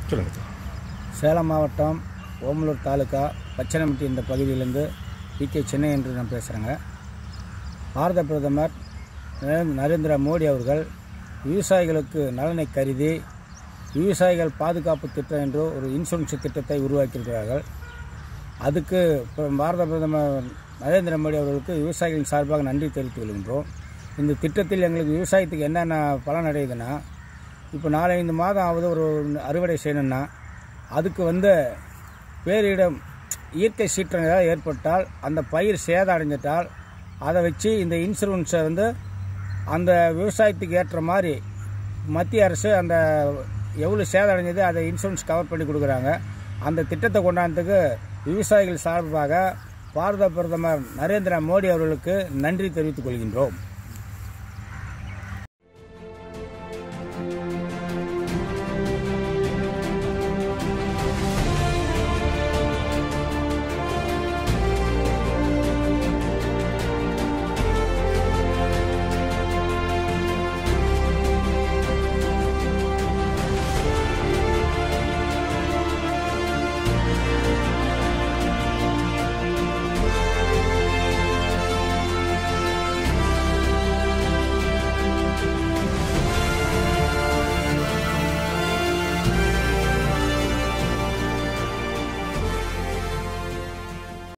சொல்லுங்கள் சார் சேலம் மாவட்டம் ஓமலூர் தாலுக்கா பச்சனம்பட்டி இந்த பகுதியிலேருந்து பி கே சென்னை என்று நான் பேசுகிறேங்க பாரத பிரதமர் நரே- நரேந்திர மோடி அவர்கள் விவசாயிகளுக்கு நலனை கருதி விவசாயிகள் பாதுகாப்பு திட்டம் என்று ஒரு இன்சூரன்ஸ் திட்டத்தை உருவாக்கியிருக்கிறார்கள் அதுக்கு ப- பாரத பிரதமர் நரேந்திர மோடி அவர்களுக்கு விவசாயிகளின் சார்பாக நன்றி தெரிவித்துக் கொள்கின்றோம் இந்த திட்டத்தில் எங்களுக்கு விவசாயத்துக்கு என்னென்ன பலன் அடையுதுன்னா இப்போ நாலஞ்சு மாதம் ஆகுது ஒரு அறுவடை செய்யணும்னா அதுக்கு வந்து பேரிடம் இயற்கை சீற்றம் ஏதாவது ஏற்பட்டால் அந்த பயிர் சேதம் அடைஞ்சிட்டால் அதை வச்சு இந்த இன்சூரன்ஸை வந்து அந்த விவசாயத்துக்கு ஏற்ற மாதிரி மத்திய அரசு அந்த எவ்வளோ சேதம் அடைஞ்சது அதை இன்சூரன்ஸ் கவர் பண்ணி கொடுக்குறாங்க அந்த திட்டத்தை கொண்டாந்ததுக்கு விவசாயிகள் சார்பாக பாரத பிரதமர் நரேந்திர மோடி அவர்களுக்கு நன்றி தெரிவித்துக் கொள்கின்றோம்